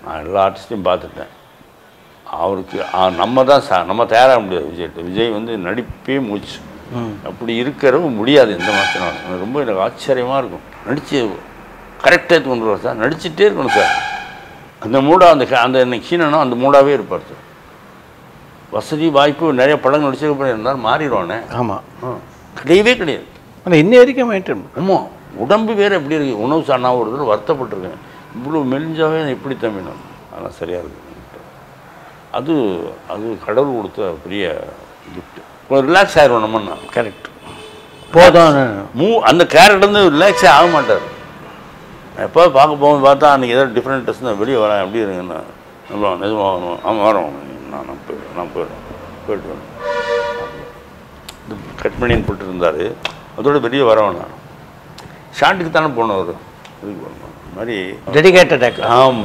நான் எல்லா ஆர்டிஸ்ட்டையும் பார்த்துட்டேன் அவருக்கு ஆ, நம்ம தான் சா நம்ம தயாராக முடியாது விஜய்கிட்ட விஜய் வந்து நடிப்பே மூச்சு அப்படி இருக்கிறவங்க முடியாது எந்த மாதத்தினாலும் ரொம்ப எனக்கு ஆச்சரியமாக இருக்கும் நடித்து கரெக்டாக கொண்டு வருவார் சார் நடிச்சிட்டே இருக்கணும் சார் அந்த மூடா அந்த க- அந்த இன்னைக்கு சீனனும் அந்த மூடாவே இருப்பார் சார் வசதி வாய்ப்பு நிறைய படங்கள் நடிச்சதுக்கு அப்புறம் இருந்தாலும் மாறிடுவானே ஆமாம் கிடையவே கிடையாது ஆனால் இன்னி வரைக்கும் மெயின்டைன் ஆமாம் உடம்பு வேறு எப்படி இருக்கு உணவு சார் நான் ஒரு தடவை வருத்தப்பட்டிருக்கேன் இவ்வளோ மெலிஞ்சாவே எப்படி தம்பினோம் ஆனால் சரியாக இருக்கு அது அது கடவுள் கொடுத்த பெரிய கிஃப்ட் கொஞ்சம் ரிலாக்ஸ் ஆயிரும் நம்மன்னா கரெக்ட் போதும் மூ அந்த கேரக்டர் வந்து ரிலாக்ஸே ஆக மாட்டார் எப்போ பார்க்க போகும்போது பார்த்தா அன்றைக்கி ஏதோ டிஃப்ரெண்ட் ட்ரெஸ் தான் வெளியே வரேன் எப்படி இருங்கண்ணா நம்ம நிஜமாக வரணும் ஆமாம் வரோம் நான் நான் போயிடுவேன் நான் போயிடுவேன் போயிட்டு வரேன் இது கட் பண்ணின்னு போட்டு இருந்தார் அதோட வெளியே வரவேன் நான் ஷாட்டுக்கு தானே போனவர் இதுக்கு போகணும். இந்த மாதிரி டெடிகேட்டட் ஆக்டர் ஆமாம்